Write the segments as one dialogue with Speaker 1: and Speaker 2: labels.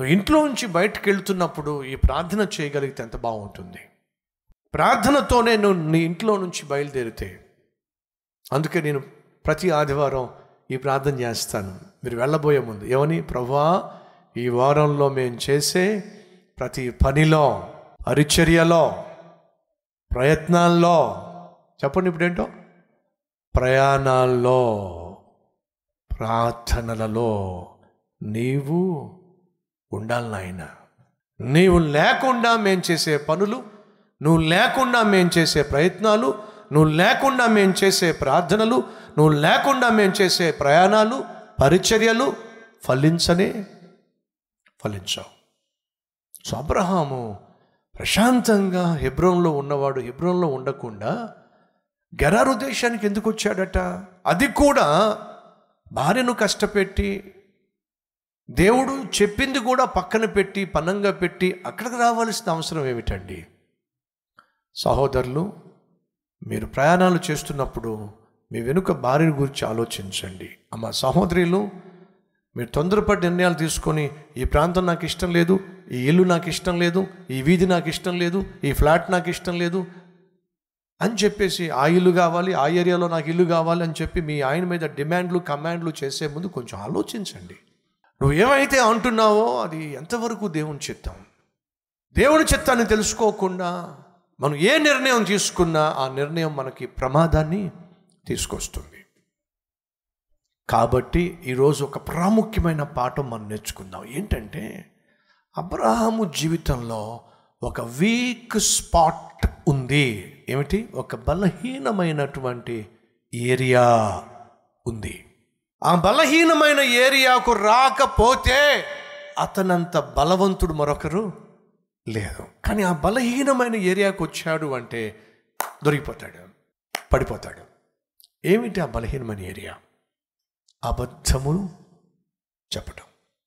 Speaker 1: నువ్వు ఇంట్లో నుంచి బయటకు వెళ్తున్నప్పుడు ఈ ప్రార్థన చేయగలిగితే ఎంత బాగుంటుంది ప్రార్థనతోనే నువ్వు నీ ఇంట్లో నుంచి బయలుదేరితే అందుకే నేను ప్రతి ఆదివారం ఈ ప్రార్థన చేస్తాను మీరు వెళ్ళబోయే ముందు ఏమని ప్రభా ఈ వారంలో మేము చేసే ప్రతి పనిలో పరిచర్యలో ప్రయత్నాల్లో చెప్పండి ఇప్పుడు ఏంటో ప్రయాణాల్లో ప్రార్థనలలో నీవు ఉండాలి నాయన నీవు లేకుండా మేము చేసే పనులు నువ్వు లేకుండా మేము చేసే ప్రయత్నాలు నువ్వు లేకుండా మేము చేసే ప్రార్థనలు నువ్వు లేకుండా మేము చేసే ప్రయాణాలు పరిచర్యలు ఫలించనే ఫలించావు సో అబ్రహాము ప్రశాంతంగా హెబ్రోన్లో ఉన్నవాడు హెబ్రోన్లో ఉండకుండా గెరారు దేశానికి ఎందుకు వచ్చాడట అది కూడా భార్యను కష్టపెట్టి దేవుడు చెప్పింది కూడా పక్కన పెట్టి పనంగా పెట్టి అక్కడికి రావాల్సిన అవసరం ఏమిటండి సహోదరులు మీరు ప్రయాణాలు చేస్తున్నప్పుడు మీ వెనుక భార్యను గురించి ఆలోచించండి అమ్మ సహోదరులు మీరు తొందరపడి నిర్ణయాలు తీసుకొని ఈ ప్రాంతం నాకు ఇష్టం లేదు ఈ ఇల్లు నాకు ఇష్టం లేదు ఈ వీధి నాకు ఇష్టం లేదు ఈ ఫ్లాట్ నాకు ఇష్టం లేదు అని చెప్పేసి ఆ ఇల్లు కావాలి ఆ ఏరియాలో నాకు ఇల్లు కావాలి అని చెప్పి మీ ఆయన మీద డిమాండ్లు కమాండ్లు చేసే ముందు కొంచెం ఆలోచించండి నువ్వు ఏమైతే అంటున్నావో అది ఎంతవరకు దేవుని చిత్తం దేవుని చిత్తాన్ని తెలుసుకోకుండా మనం ఏ నిర్ణయం తీసుకున్నా ఆ నిర్ణయం మనకి ప్రమాదాన్ని తీసుకొస్తుంది కాబట్టి ఈరోజు ఒక ప్రాముఖ్యమైన పాఠం మనం నేర్చుకుందాం ఏంటంటే అబ్రహాము జీవితంలో ఒక వీక్ స్పాట్ ఉంది ఏమిటి ఒక బలహీనమైనటువంటి ఏరియా ఉంది ఆ బలహీనమైన ఏరియాకు రాకపోతే అతనంత బలవంతుడు మరొకరు లేదు కానీ ఆ బలహీనమైన ఏరియాకు వచ్చాడు అంటే దొరికిపోతాడు పడిపోతాడు ఏమిటి ఆ బలహీనమైన ఏరియా అబద్ధము చెప్పటం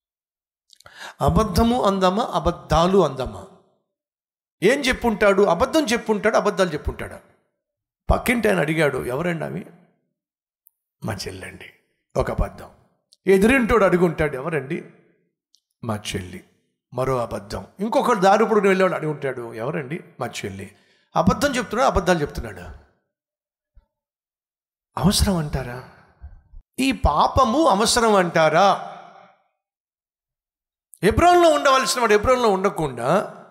Speaker 1: అబద్ధము అందమా అబద్ధాలు అందమా ఏం చెప్పుంటాడు అబద్ధం చెప్పుంటాడు అబద్ధాలు చెప్పుంటాడు పక్కింటి ఆయన అడిగాడు ఎవరండి అవి మా చెల్లండి ఒక అబద్ధం ఎదురింటోడు అడుగుంటాడు ఎవరండి మా చెల్లి మరో అబద్ధం ఇంకొకరు దారిపుడు వెళ్ళేవాడు అడుగుంటాడు ఎవరండి మా చెల్లి అబద్ధం చెప్తున్నాడు అబద్ధాలు చెప్తున్నాడు అవసరం అంటారా ఈ పాపము అవసరం అంటారా ఎబ్రోన్లో ఉండవలసిన వాడు ఎబ్రోన్లో ఉండకుండా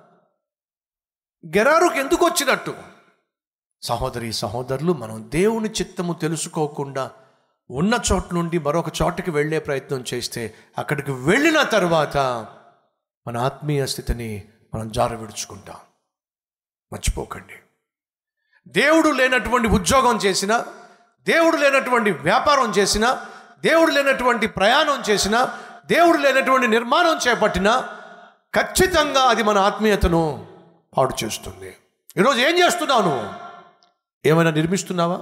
Speaker 1: గెరారుకు ఎందుకు వచ్చినట్టు సహోదరి సహోదరులు మనం దేవుని చిత్తము తెలుసుకోకుండా ఉన్న చోట నుండి మరొక చోటకి వెళ్ళే ప్రయత్నం చేస్తే అక్కడికి వెళ్ళిన తర్వాత మన ఆత్మీయ స్థితిని మనం జార విడుచుకుంటాం మర్చిపోకండి దేవుడు లేనటువంటి ఉద్యోగం చేసిన దేవుడు లేనటువంటి వ్యాపారం చేసిన దేవుడు లేనటువంటి ప్రయాణం చేసిన దేవుడు లేనటువంటి నిర్మాణం చేపట్టిన ఖచ్చితంగా అది మన ఆత్మీయతను పాడు చేస్తుంది ఈరోజు ఏం చేస్తున్నావు నువ్వు ఏమైనా నిర్మిస్తున్నావా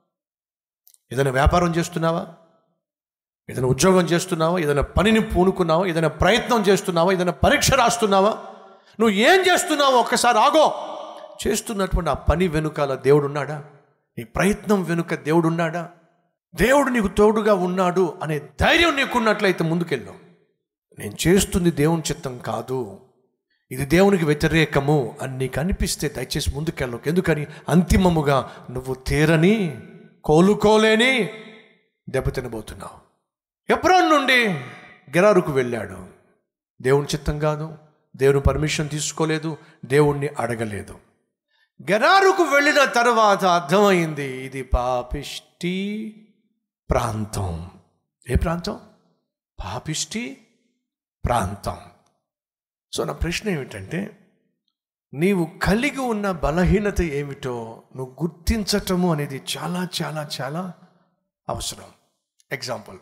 Speaker 1: ఏదైనా వ్యాపారం చేస్తున్నావా ఏదైనా ఉద్యోగం చేస్తున్నావా ఏదైనా పనిని పూనుకున్నావా ఏదైనా ప్రయత్నం చేస్తున్నావా ఏదైనా పరీక్ష రాస్తున్నావా నువ్వు ఏం చేస్తున్నావో ఒక్కసారి ఆగో చేస్తున్నటువంటి ఆ పని వెనుకాల దేవుడు ఉన్నాడా నీ ప్రయత్నం వెనుక దేవుడు ఉన్నాడా దేవుడు నీకు తోడుగా ఉన్నాడు అనే ధైర్యం నీకున్నట్లయితే ముందుకెళ్ళు నేను చేస్తుంది దేవుని చిత్తం కాదు ఇది దేవునికి వ్యతిరేకము అని నీకు అనిపిస్తే దయచేసి ముందుకెళ్ళకు ఎందుకని అంతిమముగా నువ్వు తీరని కోలుకోలేని దెబ్బతినబోతున్నావు ఎబ్రోన్ నుండి గెరారుకు వెళ్ళాడు దేవుని చిత్తం కాదు దేవుని పర్మిషన్ తీసుకోలేదు దేవుణ్ణి అడగలేదు గెరారుకు వెళ్ళిన తర్వాత అర్థమైంది ఇది పాపిష్టి ప్రాంతం ఏ ప్రాంతం పాపిష్టి ప్రాంతం సో నా ప్రశ్న ఏమిటంటే నీవు కలిగి ఉన్న బలహీనత ఏమిటో నువ్వు గుర్తించటము అనేది చాలా చాలా చాలా అవసరం ఎగ్జాంపుల్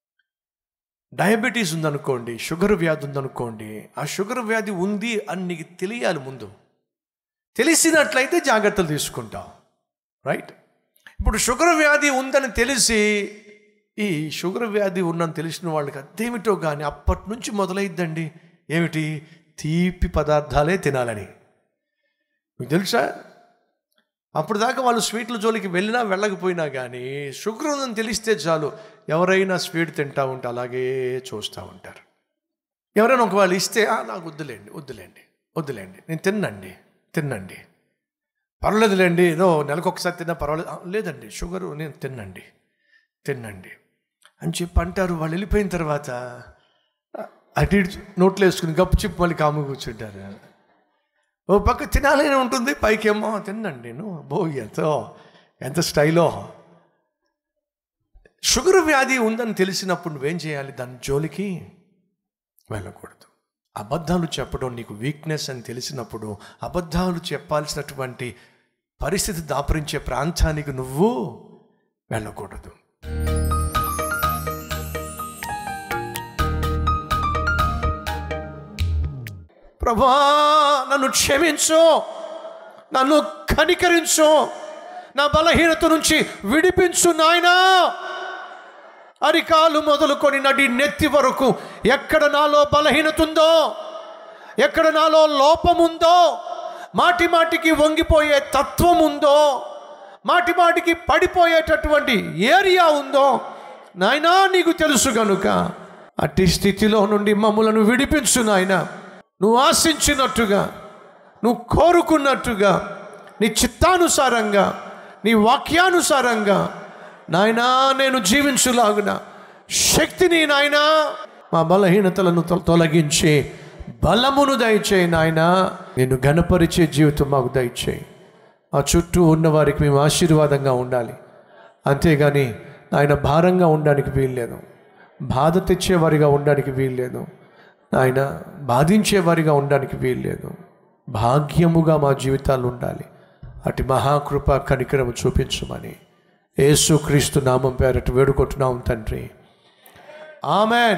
Speaker 1: డయాబెటీస్ ఉందనుకోండి షుగర్ వ్యాధి ఉందనుకోండి ఆ షుగర్ వ్యాధి ఉంది అని నీకు తెలియాలి ముందు తెలిసినట్లయితే జాగ్రత్తలు తీసుకుంటాం రైట్ ఇప్పుడు షుగర్ వ్యాధి ఉందని తెలిసి ఈ షుగర్ వ్యాధి ఉందని తెలిసిన వాళ్ళకి అదేమిటో కానీ అప్పటి నుంచి మొదలైద్దండి ఏమిటి తీపి పదార్థాలే తినాలని మీకు తెలుసా అప్పుడు దాకా వాళ్ళు స్వీట్ల జోలికి వెళ్ళినా వెళ్ళకపోయినా కానీ షుగర్ ఉందని తెలిస్తే చాలు ఎవరైనా స్వీట్ తింటా ఉంటే అలాగే చూస్తూ ఉంటారు ఎవరైనా ఒక వాళ్ళు ఇస్తే "ఆ, నాకు వద్దులేండి వద్దులేండి వద్దులేండి నేను తిన్నండి తిన్నండి పర్వాలేదులేండి ఏదో నెలకు ఒకసారి తిన్నా పర్వాలేదు "ఆ, లేదండి షుగరు నేను తిన్నండి తిన్నండి అని చెప్పి అంటారు వాళ్ళు వెళ్ళిపోయిన తర్వాత "ఆ, అటు ఇటు నోట్లో వేసుకుని గప్పు చెప్పి మళ్ళీ కాము కూర్చుంటారు ఓ పక్క తినాలని ఉంటుంది పైకేమో తిన్నండి నువ్వు బో ఎంతో ఎంత స్టైలో షుగర్ వ్యాధి ఉందని తెలిసినప్పుడు నువ్వేం చేయాలి దాని జోలికి వెళ్ళకూడదు అబద్ధాలు చెప్పడం నీకు వీక్నెస్ అని తెలిసినప్పుడు అబద్ధాలు చెప్పాల్సినటువంటి పరిస్థితి దాపరించే ప్రాంతానికి నువ్వు వెళ్ళకూడదు ప్రభా నన్ను క్షమించు నన్ను కనికరించు నా బలహీనత నుంచి విడిపించు నాయనా అరికాలు మొదలుకొని నడి నెత్తి వరకు ఎక్కడ నాలో బలహీనత ఉందో ఎక్కడ నాలో లోపముందో మాటి మాటికి వంగిపోయే తత్వం ఉందో మాటి మాటికి పడిపోయేటటువంటి ఏరియా ఉందో నాయనా నీకు తెలుసు గనుక అట్టి స్థితిలో నుండి మమ్మలను విడిపించు నాయన నువ్వు ఆశించినట్టుగా నువ్వు కోరుకున్నట్టుగా నీ చిత్తానుసారంగా నీ వాక్యానుసారంగా నాయనా నేను జీవించులాగున శక్తిని నాయనా మా బలహీనతలను తొ- తొలగించి బలమును దయచేయి నాయనా నేను గణపరిచే జీవితం మాకు దయచేయి ఆ చుట్టూ ఉన్న వారికి మేము ఆశీర్వాదంగా ఉండాలి అంతేగాని ఆయన భారంగా ఉండడానికి వీల్లేదు బాధ తెచ్చేవారిగా ఉండడానికి వీల్లేదు ఆయన బాధించేవారిగా ఉండడానికి వీల్లేదు భాగ్యముగా మా జీవితాలు ఉండాలి అటు మహాకృప కనికరము చూపించమని యేసుక్రీస్తు నామం పేరట వేడుకుంటున్నాం తండ్రి ఆమెన్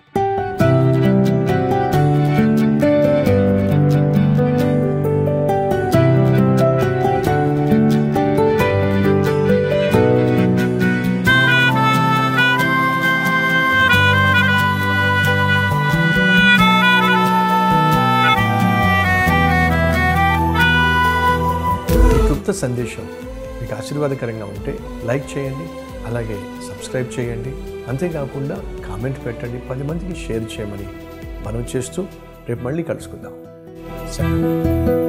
Speaker 2: ఈ క్లుప్త సందేశం మీకు ఆశీర్వాదకరంగా ఉంటే లైక్ చేయండి అలాగే సబ్స్క్రైబ్ చేయండి అంతేకాకుండా కామెంట్ పెట్టండి పది మందికి షేర్ చేయమని మనం చేస్తూ రేపు మళ్ళీ కలుసుకుందాం సరే